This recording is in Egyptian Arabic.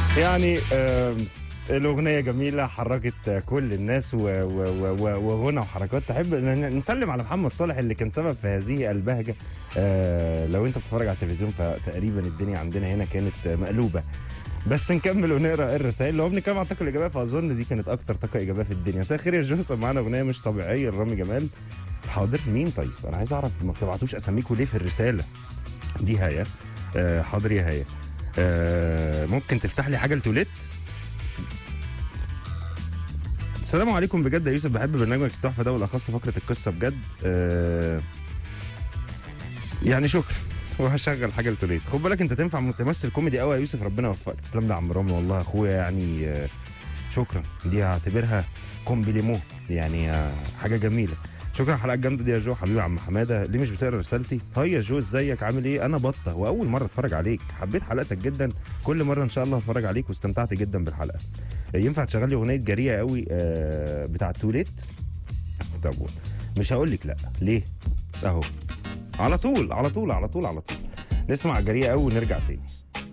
يعني آم، الأغنية جميلة حركت كل الناس و- و- و- وغنى وحركات تحب ن- نسلم على محمد صالح اللي كان سبب في هذه البهجة آه، لو أنت بتتفرج على التلفزيون فتقريبا الدنيا عندنا هنا كانت مقلوبة بس نكمل ونقرا الرسائل لو بنتكلم عن الطاقه الايجابيه فاظن دي كانت اكتر طاقه ايجابيه في الدنيا مساء الخير يا جوسف معانا اغنيه مش طبيعيه لرامي جمال حاضر مين طيب انا عايز اعرف ما بتبعتوش اساميكم ليه في الرساله دي هيا آه حاضر يا هيا آه ممكن تفتح لي حاجه لتوليت السلام عليكم بجد يا يوسف بحب برنامجك التحفه ده والاخص فقره القصه بجد آه يعني شكرا وهشغل حاجه لتوليت خد بالك انت تنفع متمثل كوميدي قوي يا يوسف ربنا يوفقك تسلم لي يا عم رامي والله اخويا يعني آه، شكرا دي هعتبرها كومبليمو يعني آه، حاجه جميله شكرا على الحلقه الجامده دي يا جو حبيبي يا عم حماده ليه مش بتقرا رسالتي هاي يا جو ازيك عامل ايه انا بطه واول مره اتفرج عليك حبيت حلقتك جدا كل مره ان شاء الله هتفرج عليك واستمتعت جدا بالحلقه ينفع تشغل لي اغنيه جريئه قوي آه، بتاعه توليت طب مش هقول لك لا ليه اهو على طول على طول على طول على طول نسمع جريئه قوي ونرجع تاني